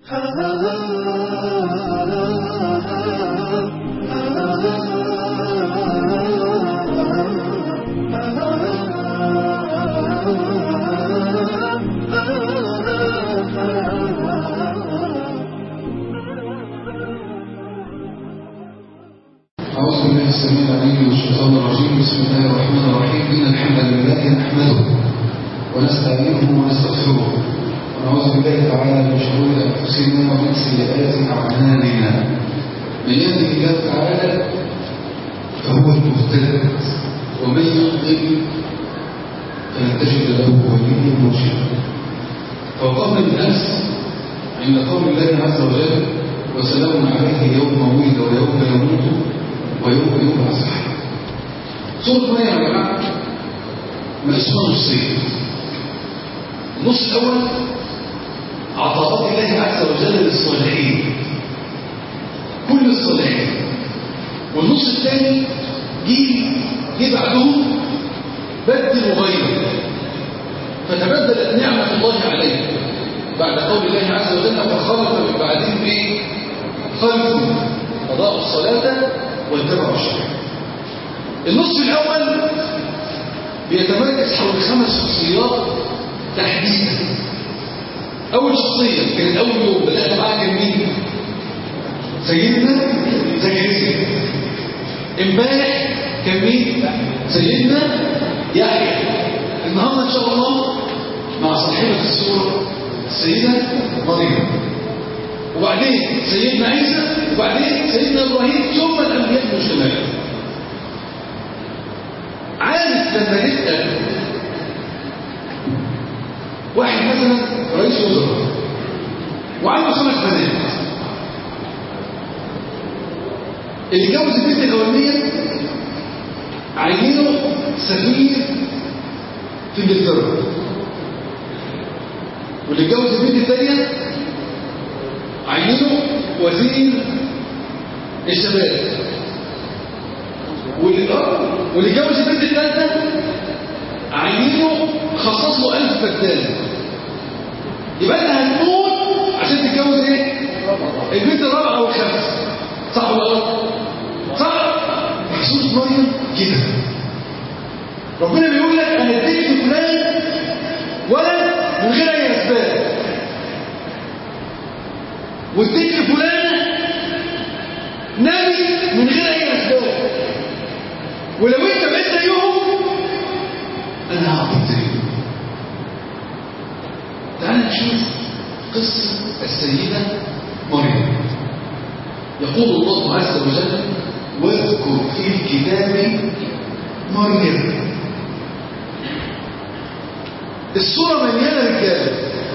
أعوذ بالله السميع العليم من الشيطان الرجيم بسم الله الرحمن الرحيم إن الحمد لله نحمده ونستعينه ونستغفره ونعوذ بالله تعالى من شرور أنفسنا ومن سيئات أعمالنا من يهده الله تعالى فهو المهتد ومن يضلل فلن تجد له وليا مرشدا فوقفنا بالأمس عند قول الله عز وجل وسلام عليه يوم ولد ويوم يموت ويوم يبعث حي سورة مريم يا جماعة مقسومة نصين النص الأول عطاءات الله عز وجل للصالحين كل الصالحين والنص الثاني جيل جه بعدهم بدل وغيره فتبدلت نعمة الله عليه بعد قول الله عز وجل فخلف من بعدهم ايه؟ خلف أضاعوا الصلاة واتبعوا الشرع النصف الأول بيتمركز حول خمس شخصيات تحديدا أول شخصية كانت أول يوم بدأنا معاها كان مين؟ سيدنا زكريا امبارح كان مين؟ سيدنا يحيى النهارده إن شاء الله مع صاحبة السورة السيدة مريم وبعدين سيدنا عيسى وبعدين سيدنا إبراهيم ثم الأنبياء المجتمعين عارف لما نسأل واحد مثلا رئيس وزراء وعنده خمس بنات اللي جوز البنت الأولانية عينه سفير في انجلترا واللي جوز البنت الثانية عينه وزير الشباب واللي واللي جوز البنت الثالثة عينه خصص له ألف فدان يبقى انت هتموت عشان تتجوز ايه؟ البنت الرابعة او الخامسة صح ولا غلط؟ صح؟ محسوس مريم كده ربنا بيقول لك انا اديك لفلان ولد من غير اي اسباب واديك لفلان نبي من غير اي اسباب ولو انت بقيت زيهم انا هعطيك زيهم تعال نشوف قصه السيده مريم يقول الله عز وجل واذكر في الكتاب مريم الصورة مليانة رجالة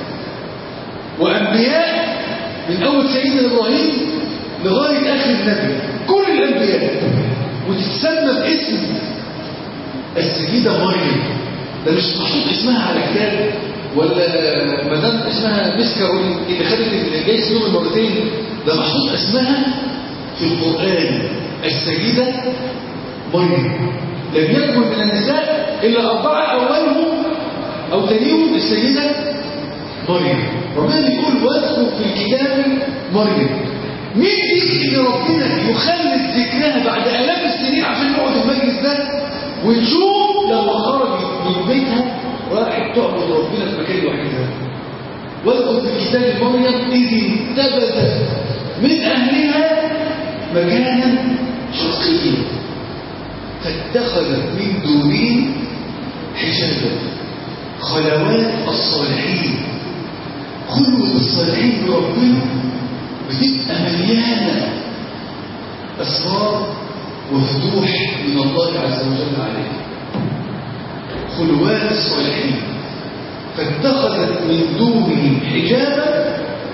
وأنبياء من أول سيدنا إبراهيم لغاية آخر النبي كل الأنبياء وتتسمى باسم السيدة مريم ده مش محطوط اسمها على كتاب ولا مدام اسمها مسكر اللي خدت الجايز يوم المرتين ده محطوط اسمها في القرآن السيدة مريم لم يكن من النساء إلا أربعة أولهم أو تانيهم السيدة مريم ربنا بيقول واذكر في الكتاب مريم مين دي اللي ربنا يخلد ذكرها بعد آلاف السنين عشان نقعد المجلس ده ونشوف لما خرجت من بيتها راحت تعبد ربنا في مكان لوحدها واذكر في كتاب مريم إذ انتبذت من أهلها مكانا شرقيا فاتخذت من دونهم حجابا خلوات الصالحين خلوة الصالحين بربنا بتبقى مليانة أسرار وفتوح من الله عز وجل عليه خلوات الصالحين فاتخذت من دونهم حجابا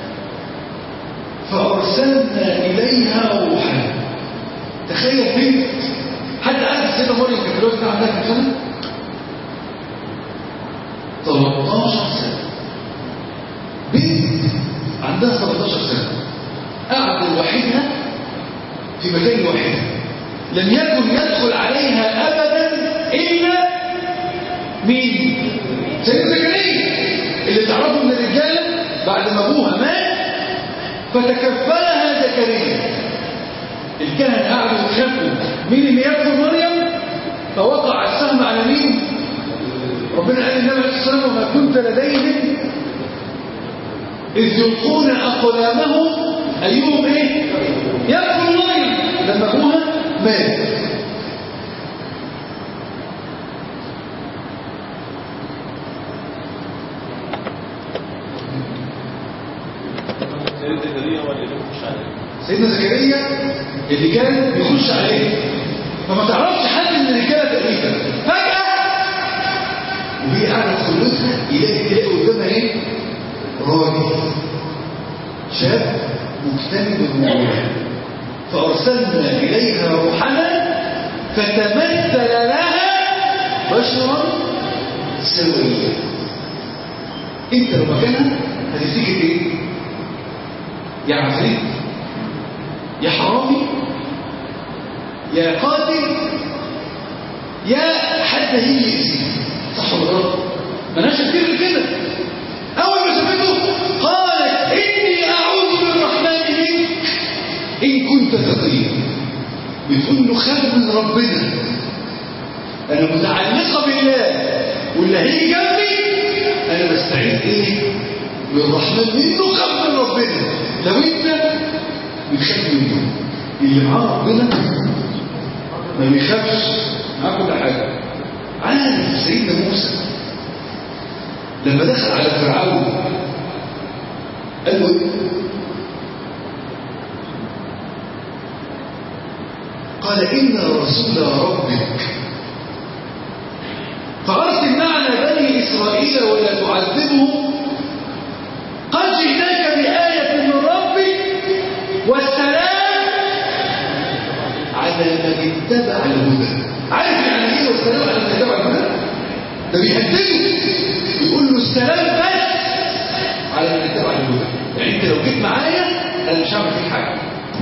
فأرسلنا إليها روحا تخيل بنت حتى عارف السيدة مريم كانت دلوقتي عندها كام سنة؟ 13 سنة بنت عندها 13 سنة قاعدة لوحدها في مكان لوحدها لم يكن يدخل عليها أبدا إلا مين؟ سيد زكريا اللي تعرفه من الرجال بعد ما أبوها مات فتكفلها زكريا الكهنة قعدوا يخافوا مين اللي يدخل مريم فوقع السهم على مين ربنا قال النبي عليه الصلاه والسلام وما كنت لديهم اذ يلقون اقلامهم ايهم ايه يدخل مريم لما ابوها مات سيدنا زكريا اللي كان بيخش عليه فما تعرفش حد من الرجاله تقريبا فجاه وهي قاعده في خلوتها يلاقي تلاقي قدامها ايه؟ راجل شاب مجتهد بالموضوع فارسلنا اليها روحنا فتمثل لها بشرا سويا انت لو مكانها هتفتكر ايه؟ يا عفريت يا حرامي يا قاتل يا حد هي يأذيك صح ولا غلط؟ مالهاش كتير كده اول ما شافته قالت اني اعوذ بالرحمن منك ان كنت تقيا بتقول له خاف من ربنا انا متعلقه بالله واللي هيجي جنبي انا بستعيذ ايه بالرحمن منه خاف من ربنا لو انت بتخاف منه اللي معاه ربنا ما بيخافش معاه كل حاجه عارف سيدنا موسى لما دخل على فرعون قال له ايه؟ قال إنا رسول ربك فأرسل معنا بني إسرائيل ولا تعذبهم قد جئناك بآية من ربك والسلام على من اتبع الهدى عارف يعني ايه والسلام على من اتبع الهدى ده بيهدده يقول له السلام بس على من اتبع الهدى يعني انت لو جيت معايا انا مش هعمل فيك حاجه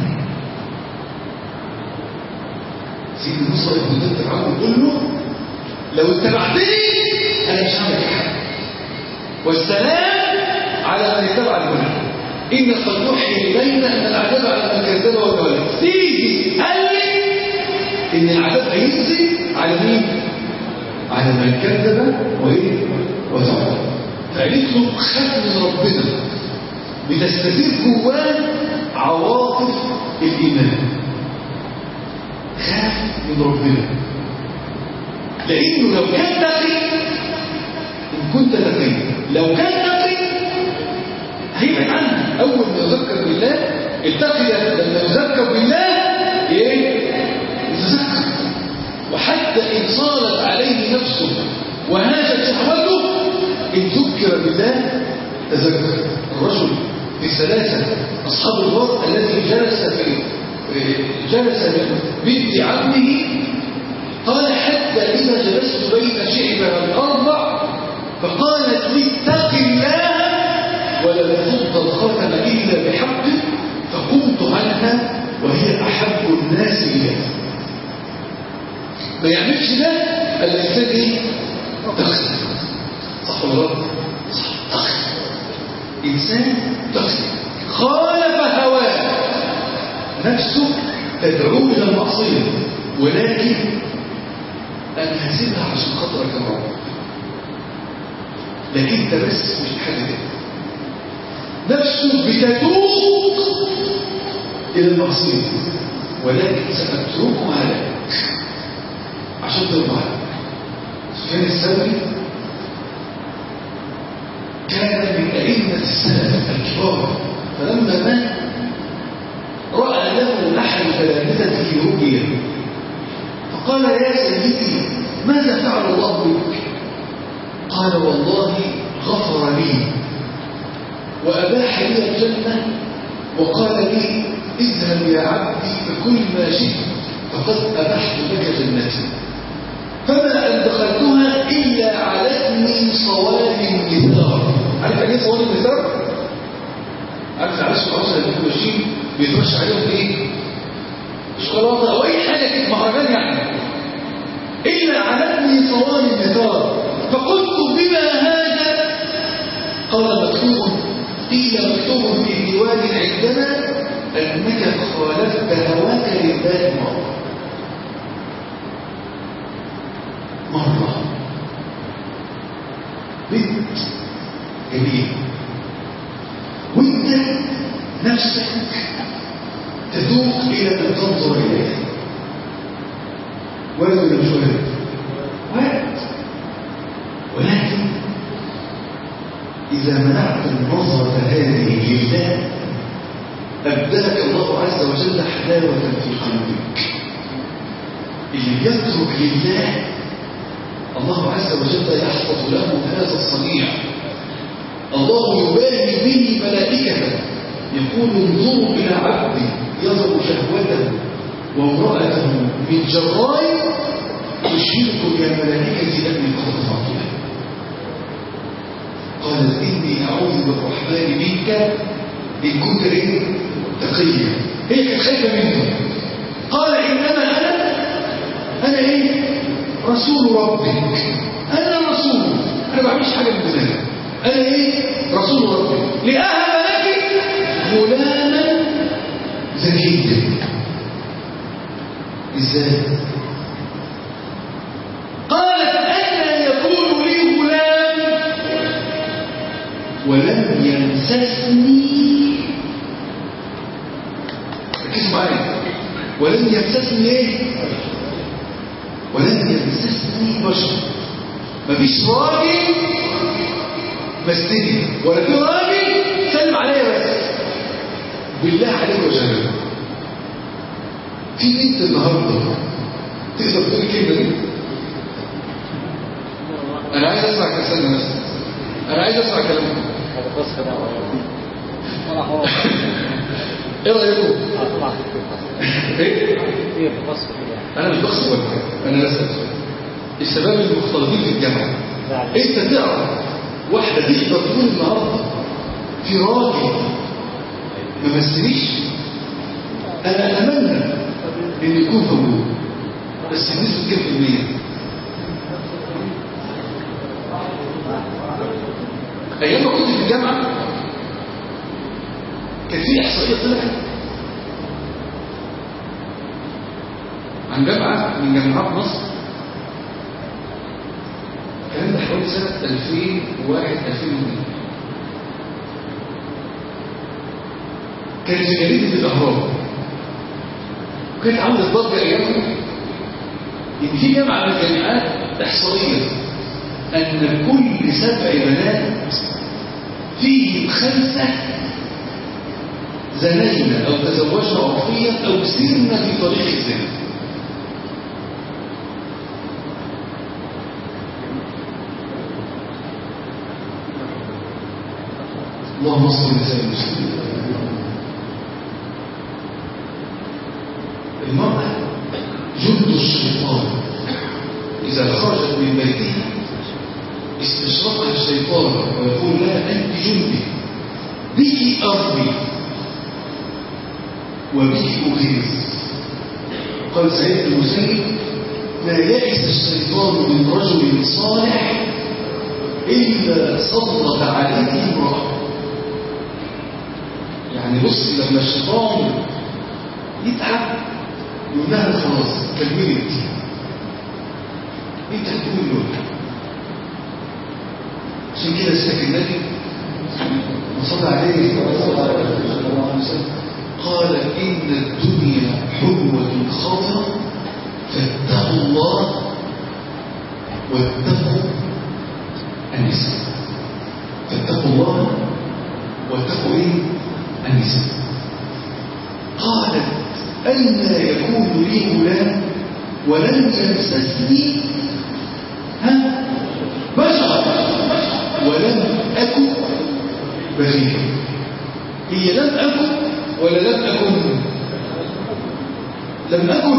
سيدنا موسى ابن فرعون يقول له لو اتبعتني انا مش هعمل فيك حاجه والسلام على من اتبع الهدى إن قد نوحي إلينا أن العذاب على من كذب وتولى تيجي قال لي إن العذاب هينزل على مين؟ على من كذب وإيه؟ وتولى فقالت له خاف من ربنا بتستثير جواه عواطف الإيمان خاف من ربنا لأنه لو كان تقي إن كنت تقي لو كان تقي هيبعد عنه اول ما يذكر بالله التقي لما يذكر بالله ايه يتذكر وحتى ان صالت عليه نفسه وهاجت شهوته ان ذكر بالله تذكر الرجل في ثلاثه اصحاب الغار الذي جلس في جلس من بنت عمه قال حتى اذا جلست بين شعبها الاربع فقالت لي اتق الله ولم تفض الخاتم إلا بحق فقمت عنها وهي أحب الناس إليه ما يعملش ده الإنسان إيه؟ تخسر صح ولا غلط؟ صح تخسر إنسان تخسر خالف هواه نفسه تدعوه إلى المعصية ولكن أنا هسيبها عشان خاطرك يا رب لكن انت بس مش حاجه كده نفسه بتتوق إلى المعصية ولكن سأتركها لك عشان ترضى عنك سفيان الثوري كان من أئمة السلف الكبار فلما مات رأى له أحد تلامذته رؤيا فقال يا سيدي ماذا فعل الله بك قال والله غفر لي وأباح لي الجنة وقال لي اذهب يا عبدي فكل ما شئت فقد أبحت لك جنتي فما أن دخلتها إلا علتني صوالي النثار عارف يعني ايه صوالي النثار؟ عارف عرس العصر اللي كانوا ماشيين بيترش عليهم ايه؟ شوكولاته او اي حاجه كده مهرجان يعني الا علتني صوالي النثار فقلت بما هذا قال مكتوب قيل مكتوب في ديوان عندنا أنك خالفت هواك لله مرة مرة بنت جميل وانت نفسك تذوق إلى أن تنظر إليها ولد ولا مش ولد؟ ولد ولكن إذا منعت النظرة هذه لله أبدلك الله عز وجل حلاوة في قلبك اللي بيترك لله الله عز وجل يحفظ له هذا الصنيع الله يباهي به ملائكته يقول انظروا إلى عبدي يضع شهوته وامرأته من جراء تشهدكم يا ملائكتي أني قد غفرت له قالت إني أعوذ بالرحمن منك إن كنت إيه؟ تقيا هي كانت خايفة منه قال إنما أنا أنا إيه؟ رسول ربك أنا رسول أنا ما بعملش حاجة من دماغي أنا إيه؟ رسول ربك لأهب لك غلاما زكيا إزاي؟ قالت أنا يكون لي غلام ولم يمسسني ركزوا معايا ولم يمسسني ايه ولم يمسسني بشر مفيش راجل مستني ولا في راجل سلم عليا بس بالله عليك وجهك في بنت النهارده تقدر تقول الكلمه دي انا عايز اسمع كلام بس انا عايز اسمع كلامكم ايه رايكم ايه انا مش بخصم ولا حاجه انا بسال الشباب المختلطين في الجامعه انت تعرف واحده تقدر تقول النهارده في راجل ما مثليش انا اتمنى ان يكون موجود بس النسبه كام في المية ايام ما كنت في الجامعه كان في احصائيه طلعت عن جامعه من جامعات مصر الكلام ده حوالي سنه 2001 2002 كانت في جريده الاهرام وكانت عامله ضجه ايامها ان في جامعه من الجامعات احصائيه ان كل سبع بنات فيهم خمسه زنينا او تزوجنا عرفيا او سرنا في طريق الزنا اللهم صل وسلم وسلم المرأة جند الشيطان إذا خرجت من بيتها استشرقها الشيطان ويقول لها أنت جندي بك أرضي وبك أغيث قال سيد المسيب لا يئس الشيطان من رجل صالح إلا سلط عليه امرأة يعني بص لما الشيطان يتعب يقول لها خلاص كملت انت هتقول له عشان كده سيدك النبي وصلى عليه صلى الله عليه وسلم قال إن الدنيا حلوة خضرة فاتقوا الله واتقوا النساء فاتقوا الله واتقوا ايه النساء قالت أين يكون لي غلام ولم يمسسني ها بشر ولم أكن بغيا هي لم أكن ولا لم أكن لم أكن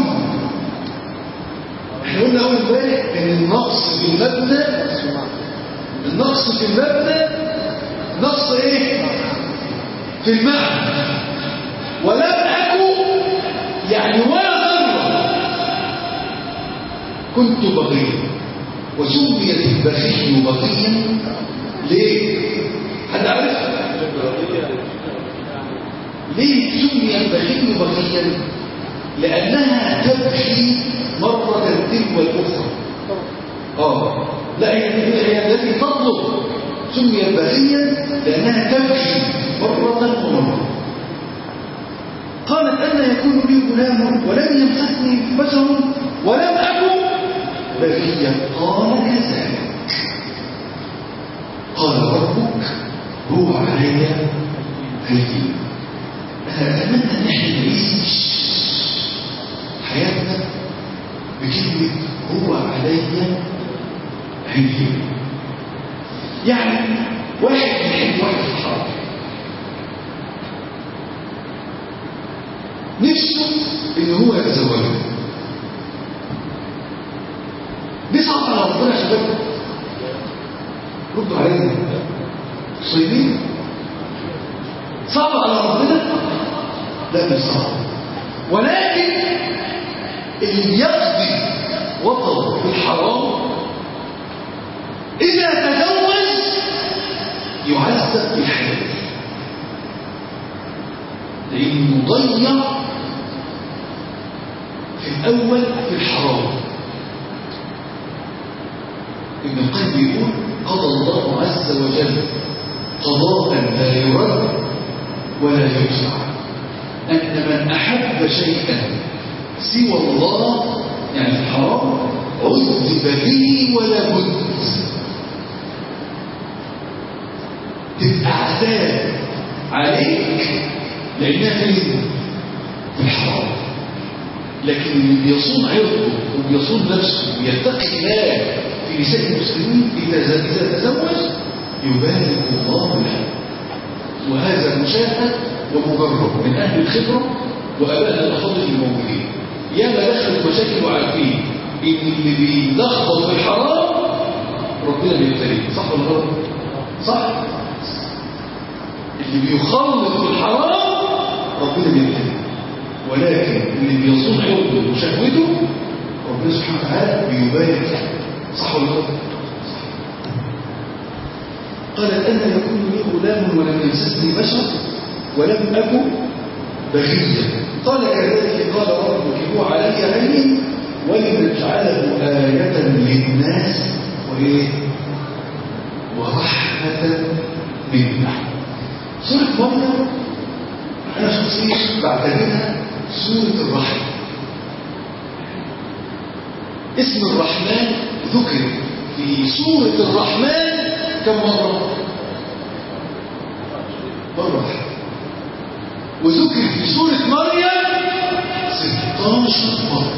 احنا قلنا أول امبارح ان النقص في المبنى النقص في المبنى نقص ايه في المعنى ولم أكن يعني ولا ذرة كنت بغيا وسميت البغي بغيا ليه؟ حد عارف؟ ليه سمي البخيل بخيلا لأنها تبكي مرة تلو الأخرى اه لا هي هي التي تطلب سمي بخيلا لأنها تبكي مرة ومرة قالت أن يكون لي غلام ولم يمسسني بشر ولم أكن بغيا قال كذلك قال ربك هو علي هين أنا أتمنى أن احنا نعيش حياتنا بكلمة هو علي هين يعني واحد بيحب واحد في الحرب نفسه ان هو يتزوجها دي صعبة على ربنا يا شباب ردوا علينا صيبين صعبة على ربنا لا مش صعب ولكن اللي يقضي وطن في الحرام إذا تزوج يعذب في الحياة لأنه ضيع في الأول في الحرام ابن القيم يقول قضى الله عز وجل قضاء لا يرد ولا يدفع أن من أحب شيئا سوى الله يعني الحرام عذب به ولا بد تبقى عذاب عليك لأنها فين؟ في الحرام لكن اللي بيصون عرضه وبيصون نفسه ويتقي الله في نساء المسلمين إذا إذا تزوج يبارك الله له وهذا مشاهد ومجرب من أهل الخبرة وأباء الأفاضل الموجودين ياما دخلوا مشاكل وعارفين إن اللي بيلخبط في الحرام ربنا بيبتليه صح ولا غلط؟ صح؟ اللي بيخلط في الحرام ربنا بيبتليه ولكن اللي بيصون عرضه وشهوته ربنا سبحانه وتعالى بيبارك له صح ولا غلط؟ قالت أن يكون لي غلام ولم يمسسني بشر ولم أكن بغيا قال كذلك قال ربك هو علي عين ولنجعله آية للناس وإيه؟ ورحمة منا سورة مريم أنا شخصيا بعتبرها سورة الرحمة اسم الرحمن ذكر في سورة الرحمن كم مرة؟ مرة واحدة وذكر في سورة مريم 16 مرة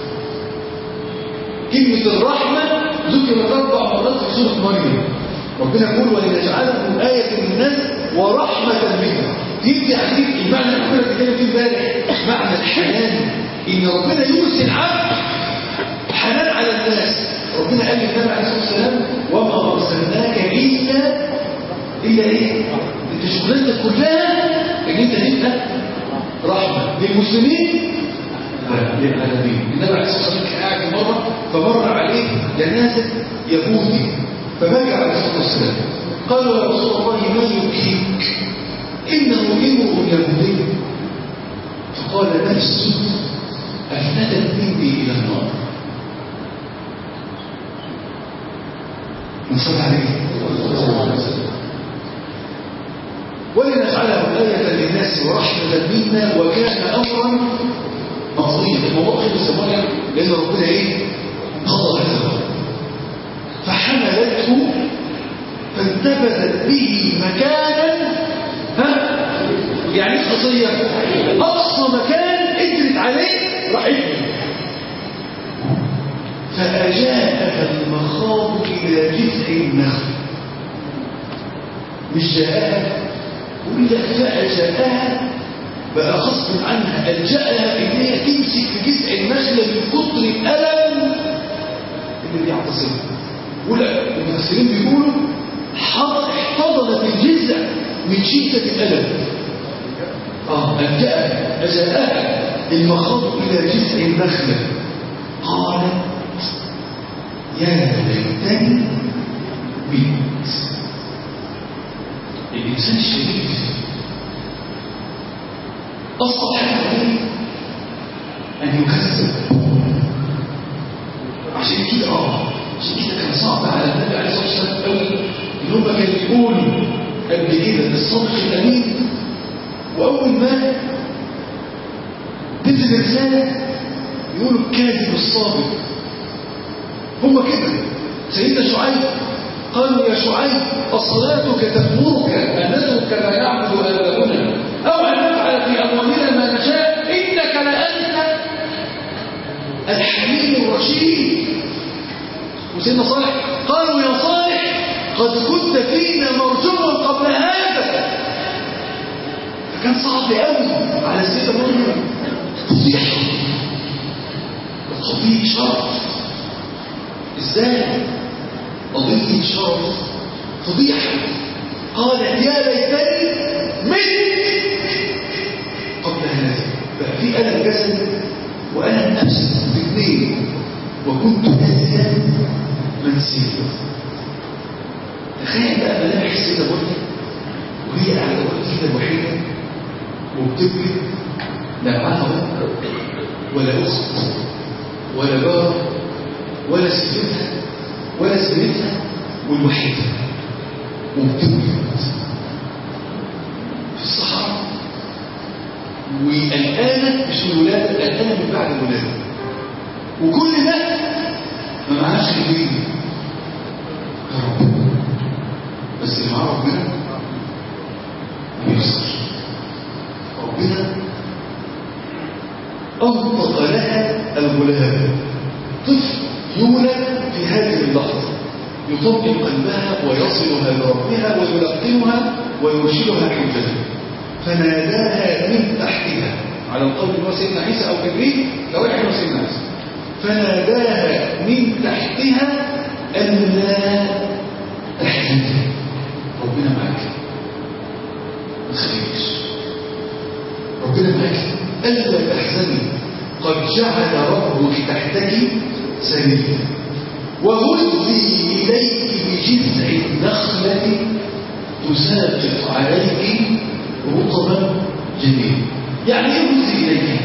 كلمة الرحمة ذكرت أربع مرات في سورة مريم ربنا يقول ولنجعله آية للناس ورحمة منها يبدي عليك المعنى اللي كنا بنتكلم فيه امبارح معنى الحنان إن ربنا يرسل عبد حنان على الناس ربنا قال للنبي عليه الصلاة والسلام وما أرسلناك إلا إلا إيه؟ أنت شغلتك كلها إن أنت تبقى رحمة للمسلمين للعالمين النبي عليه الصلاة والسلام كان قاعد مرة فمر عليه جنازة يهودي فبكى عليه الصلاة والسلام قالوا يا رسول الله ما يبكيك إنه امرؤ يهودي فقال نفسه أفندت مني إلى النار نصلي عليه ولنجعله آية للناس ورحمة منا وكان أمرا مقضيا الموضوع خلص مريم لأن ربنا إيه؟ قضى هذا فحملته فانتبذت به مكانا ها؟ يعني ايه خطية؟ أقصى مكان قدرت عليه راحت فأجاءها المخاض إلى جذع النخل مش جاءها وإذا فأجاءها بقى غصب عنها ألجأها إن هي تمسك في جذع النخلة من كتر الألم اللي بيعتصمها ولا المفسرين بيقولوا احتضنت الجذع من شدة الألم آه ألجأها أجاءها المخاض إلى جذع النخلة قالت يا ليتني مت الإنسان الشريف أصعب حاجة عليه أن يكذب عشان كده اه عشان كده كان صعب على النبي عليه الصلاة والسلام قوي إن هم كانوا يقولوا قبل كده الصادق الأمين وأول ما تنزل رسالة يقولوا الكاذب الصادق هم كده سيدنا شعيب قالوا يا شعيب أصلاتك تأمرك أن نترك ما يعبد آباؤنا أو أن نفعل في أموالنا ما نشاء إنك لأنت الحليم الرشيد وسيدنا صالح قالوا يا صالح قد كنت فينا مرجوا قبل هذا فكان صعب قوي على سيدنا مريم فضيحه قضيه شرف ازاي قضيه شرف فضيحه قالت يا ليتني مت قبل هذا بقى في الم جسد والم نفس الاثنين وكنت ناسيا منسيا تخيل بقى ملامح السيده مريم وهي قاعده كده الوحيده وبتبكي لا معاها اب ولا اخت ولا جار ولا سيدتها ولا سيدتها والوحيده وبتبكي في الصحراء والآن مش من الولادة الآن من بعد الولادة وكل ده ما معناش كبير يا رب بس اللي معاه ربنا ما بيخسرش ربنا أنطق لها الغلام طفل يولد في هذه اللحظة يطمئن قلبها ويصلها لربها ويلقنها ويرشدها حجتها فناداها من تحتها على القول هو سيدنا عيسى أو جبريل لو احنا سيدنا عيسى فناداها من تحتها ألا تحزني ربنا معك ما تخافيش ربنا معك ألا تحزني قد جعل ربك تحتك سريا وهزي إليك بجذع النخلة تساقط عليك رطبا جميل يعني ايه هزي إليك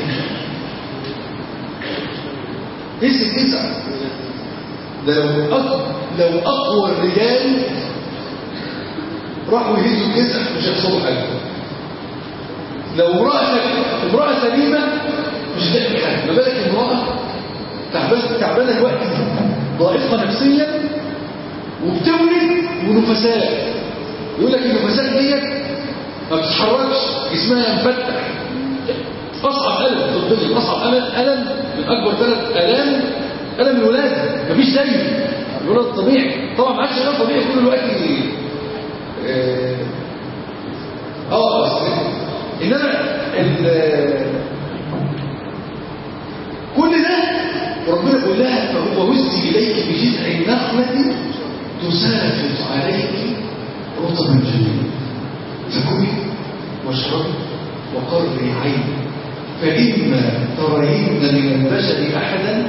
هز الجذع ده لو أقوى, لو أقوى الرجال راحوا يهزوا الجذع مش هيحصلوا حاجة لو امرأة امرأة سليمة مش هتعمل حاجة ما بالك امرأة تعبانة تعبانة الوقت ضائقة نفسيا وبتولد ونفساء يقول لك النفساء ديت ما بتتحركش جسمها مفتح اصعب الم طبيا اصعب الم الم من اكبر ثلاث الام الم الولاده مفيش زيه الولاد الطبيعي طبعا ما عادش غير طبيعي كل الوقت اه, آه انما كل ده ربنا بيقول لها فهو وزي اليك بجذع النخله تساقط عليك رطبا جميلا فكلي واشربي وقري عيني فإما ترين من البشر أحدا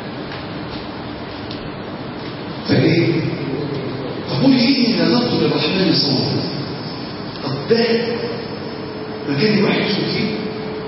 فإيه فقولي إني نذرت للرحمن صوما طب ده مكان الواحد يسكت فيه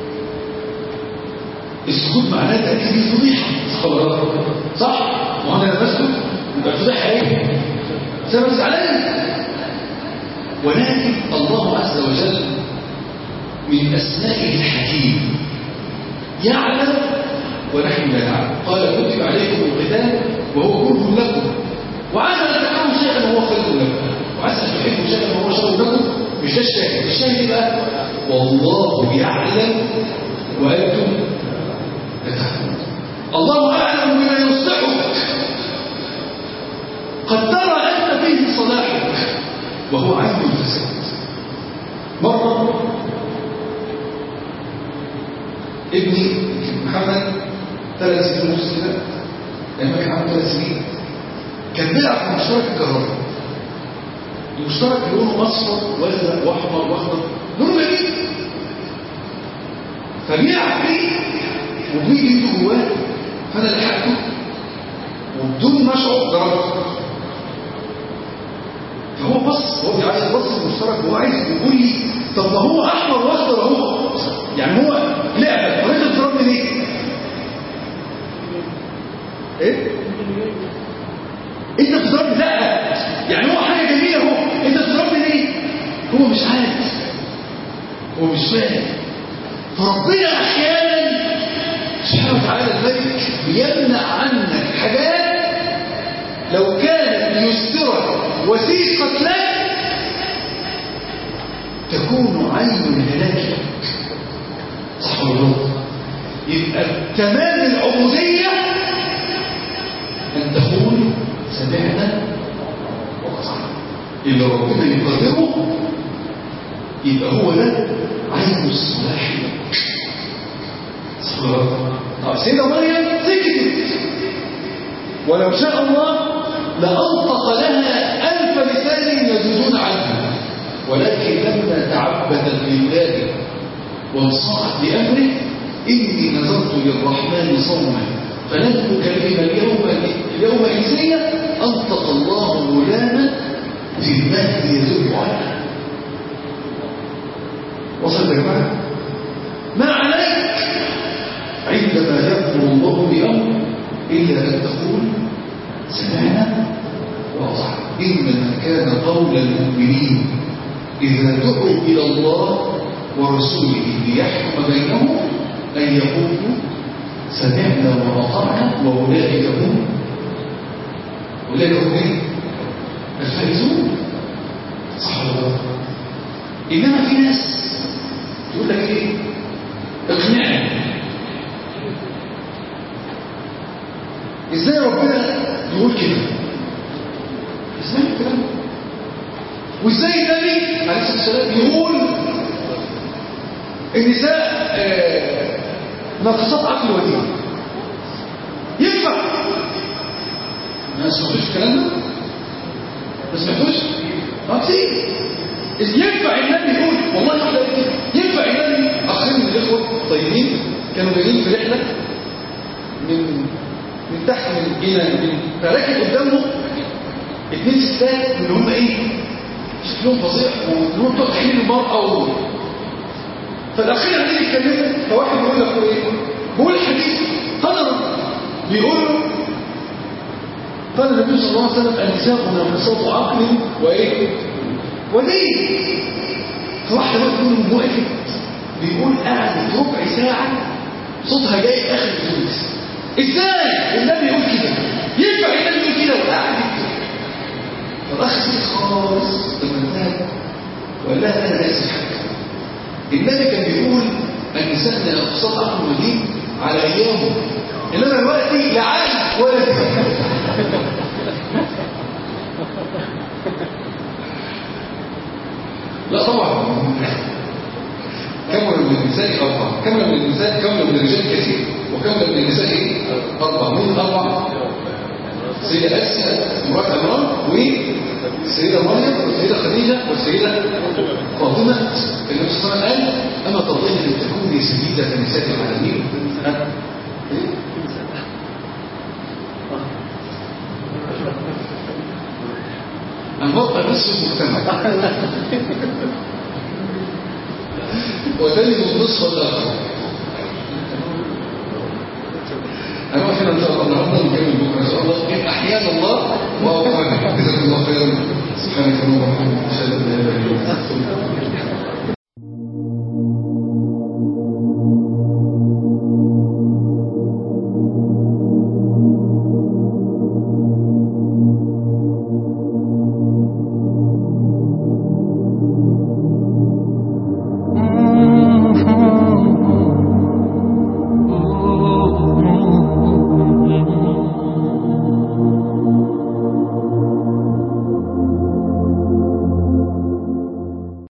السكوت معناه تأكيد الفضيحة صح ولا لا؟ صح؟ ما انا بسكت يبقى الفضيحة ايه؟ سبب علي ولكن الله عز وجل من أسمائه الحكيم يعلم ونحن لا نعلم قال كتب عليكم القتال وهو كره لكم وعسى ان تكرهوا شيئا وهو خير لكم وعسى ان تحبوا شيئا وهو شر لكم مش ده الشاهد الشاهد بقى والله يعلم وانتم لا تعلمون الله اعلم بما يصلحك قد ترى انت فيه صلاحك وهو عين الفساد مره ابني محمد ثلاث سنين ونص كده لما كان عنده ثلاث سنين كان بيلعب في مشترك الكهرباء المشترك لونه اصفر وازرق واحمر واخضر لونه جميل فبيلعب فيه وبيجي يده جواه فانا لحقته وبدون ما اشعر ضربته فهو بص هو عايز يبص المشترك وهو عايز يقول لي طب ما هو احمر واخضر اهو يعني هو مش فاهم فربنا احيانا سبحانه وتعالى الملك بيمنع عنك حاجات لو كانت ميسرة وثيقة لك تكون عين الهلاك لك صح ولا لا؟ يبقى تمام العبودية أن تقول سمعنا وأطعنا اللي ربنا يقدره يبقى هو ده عين الصلاح لك صح ولا لا؟ طب سيدة مريم سكتت ولو شاء الله لأنطق لها ألف لسان يزودون عنها ولكن لما تعبدت لله وانصاعت لأمره إني نذرت للرحمن صوما فلن أكلم اليوم اليوم إنسيا أنطق الله غلاما في المهد يذب عنها وصل يا جماعة ما عليك عندما يأمر الله بأمر إلا أن تقول سمعنا وأطعنا إنما كان قول المؤمنين إذا دعوا إلى الله ورسوله ليحكم بينهم أن يقولوا سمعنا وأطعنا وأولئك هم أولئك هم إيه؟ الفائزون صح ولا لا؟ إنما في ناس يقول لك إيه؟ اقنعني إزاي ربنا يقول كده؟ إزاي الكلام ده؟ وإزاي النبي عليه الصلاة والسلام يقول النساء آه، ناقصات عقل ودين ينفع ما سمعتوش الكلام ده ما سمعتوش ما كتير إذ ينفع النبي يقول والله واحدة قالت كده ينفع النبي أخين من الإخوة طيبين كانوا جايين في رحلة من من تحت من الجنة من فراكب قدامهم اتنين ستات اللي هم ايه شكلهم فظيع ودول بتوع تحليل المرأة و... فالأخير عايزين يتكلموا فواحد بيقول لك ايه بيقول الحديث قدرا بيقول له قال النبي صلى الله عليه وسلم النساء ناقصات عقل وايه ودين فواحدة بقى بتقول وقفت بيقول قعدت ربع ساعة صوتها جاي اخر الفلوس ازاي النبي يقول كده ينفع النبي يقول كده وقاعد يكتب فالاخ سكت خالص لما انتهت وقال لها انا اسف حاجه النبي كان بيقول النساء ناقصات عقل ودين على ايامه انما دلوقتي لا عقل ولا دين لا طبعا كمل من النساء أربعة كمل من النساء كمل من الرجال كثير وكمل من النساء إيه؟ أربعة من الأربعة سيدة أسيا امرأة عمران والسيدة مريم والسيدة خديجة والسيدة فاطمة النبي صلى الله عليه وسلم قال أما ترضين أن تكوني سيدة نساء العالمين ها؟ إيه؟ المرأة نصف المجتمع وتجد النصف الآخر هنروح هنا إن شاء الله النهارده نكمل بكرة إن شاء الله إن أحيانا الله وأوقانا جزاكم الله خيرا سبحانك اللهم وبحمدك أشهد أن لا إله إلا أنت أستغفرك